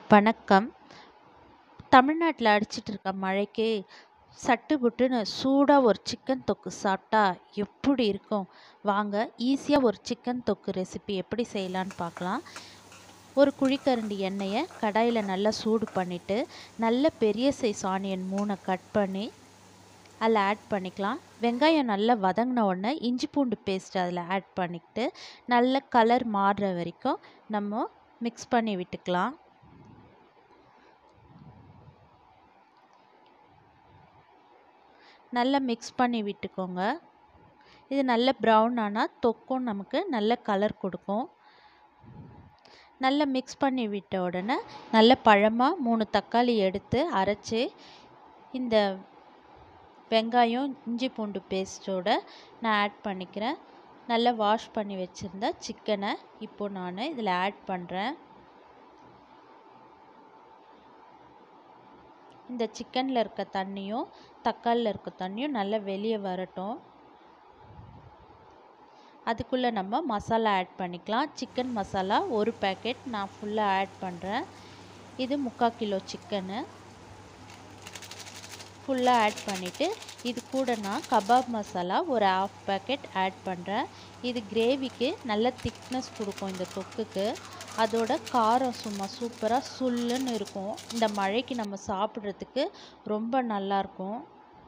வணக்கம் தமிழ்நாட்டில் அடிச்சிட்டு இருக்க மழைக்கு சட்டு புட்டுன்னு சூடாக ஒரு சிக்கன் தொக்கு சாப்பிட்டா எப்படி இருக்கும் வாங்க ஈஸியாக ஒரு சிக்கன் தொக்கு ரெசிபி எப்படி செய்யலான்னு பார்க்கலாம் ஒரு குழிக்கரண்டி எண்ணெயை கடாயில் நல்லா சூடு பண்ணிவிட்டு நல்ல பெரிய சைஸ் ஆனியன் மூணை கட் பண்ணி அதில் ஆட் பண்ணிக்கலாம் வெங்காயம் நல்லா வதங்கின உடனே இஞ்சி பூண்டு பேஸ்ட் அதில் ஆட் பண்ணிக்கிட்டு நல்ல கலர் மாறுற வரைக்கும் நம்ம மிக்ஸ் பண்ணி விட்டுக்கலாம் நல்லா மிக்ஸ் பண்ணி விட்டுக்கோங்க இது நல்ல ப்ரௌன் ஆனால் தொக்கும் நமக்கு நல்ல கலர் கொடுக்கும் நல்லா மிக்ஸ் பண்ணி விட்ட உடனே நல்ல பழமாக மூணு தக்காளி எடுத்து அரைச்சி இந்த வெங்காயம் இஞ்சி பூண்டு பேஸ்ட்டோட நான் ஆட் பண்ணிக்கிறேன் நல்லா வாஷ் பண்ணி வச்சுருந்த சிக்கனை இப்போ நான் இதில் ஆட் பண்ணுறேன் இந்த சிக்கனில் இருக்க தண்ணியும் தக்காளியில் இருக்க தண்ணியும் நல்லா வெளியே வரட்டும் அதுக்குள்ளே நம்ம மசாலா ஆட் பண்ணிக்கலாம் சிக்கன் மசாலா ஒரு பேக்கெட் நான் ஃபுல்லாக ஆட் பண்ணுறேன் இது முக்கால் கிலோ சிக்கனு ஃபுல்லாக ஆட் பண்ணிவிட்டு இது கூட நான் கபாப் மசாலா ஒரு ஆஃப் பேக்கெட் ஆட் பண்ணுறேன் இது கிரேவிக்கு நல்ல திக்னஸ் கொடுக்கும் இந்த தொக்குக்கு அதோட காரம் சும்மா சூப்பராக சுல்லுன்னு இருக்கும் இந்த மழைக்கு நம்ம சாப்பிட்றதுக்கு ரொம்ப நல்லாயிருக்கும்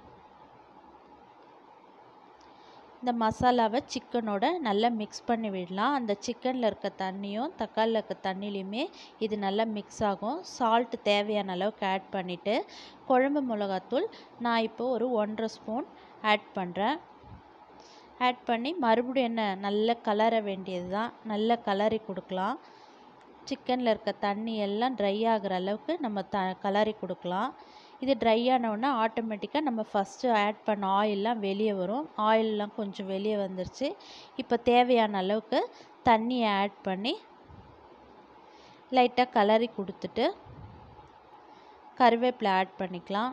இந்த மசாலாவை சிக்கனோட நல்லா மிக்ஸ் பண்ணி விடலாம் அந்த சிக்கனில் இருக்க தண்ணியும் தக்காளியில் இருக்க தண்ணிலையுமே இது நல்லா மிக்ஸ் ஆகும் சால்ட்டு தேவையான அளவுக்கு ஆட் பண்ணிவிட்டு குழம்பு மிளகாத்தூள் நான் இப்போது ஒரு ஒன்றரை ஸ்பூன் ஆட் பண்ணுறேன் ஆட் பண்ணி மறுபடியும் என்ன நல்ல கலர வேண்டியது தான் நல்ல கலரி கொடுக்கலாம் சிக்கனில் இருக்க தண்ணி எல்லாம் ட்ரை ஆகிற அளவுக்கு நம்ம த கலரி கொடுக்கலாம் இது ட்ரை ஆனவுடனே ஆட்டோமேட்டிக்காக நம்ம ஃபஸ்ட்டு ஆட் பண்ண ஆயிலெலாம் வெளியே வரும் ஆயிலெலாம் கொஞ்சம் வெளியே வந்துருச்சு இப்போ தேவையான அளவுக்கு தண்ணியை ஆட் பண்ணி லைட்டாக கலரி கொடுத்துட்டு கருவேப்பிலை ஆட் பண்ணிக்கலாம்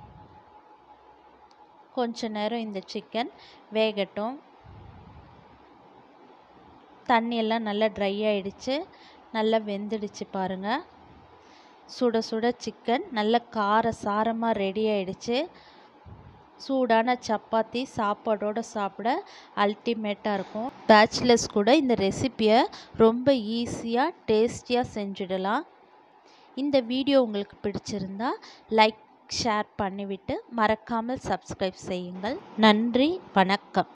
கொஞ்ச நேரம் இந்த சிக்கன் வேகட்டும் தண்ணியெல்லாம் நல்லா ட்ரை ஆகிடுச்சு நல்லா வெந்துடுச்சு பாருங்கள் சுட சுட சிக்கன் நல்ல கார சாரமாக ரெடி ஆயிடுச்சு சூடான சப்பாத்தி சாப்பாடோடு சாப்பிட அல்டிமேட்டாக இருக்கும் பேச்சுலர்ஸ் கூட இந்த ரெசிப்பியை ரொம்ப ஈஸியாக டேஸ்டியாக செஞ்சிடலாம் இந்த வீடியோ உங்களுக்கு பிடிச்சிருந்தா லைக் ஷேர் பண்ணிவிட்டு மறக்காமல் சப்ஸ்கிரைப் செய்யுங்கள் நன்றி வணக்கம்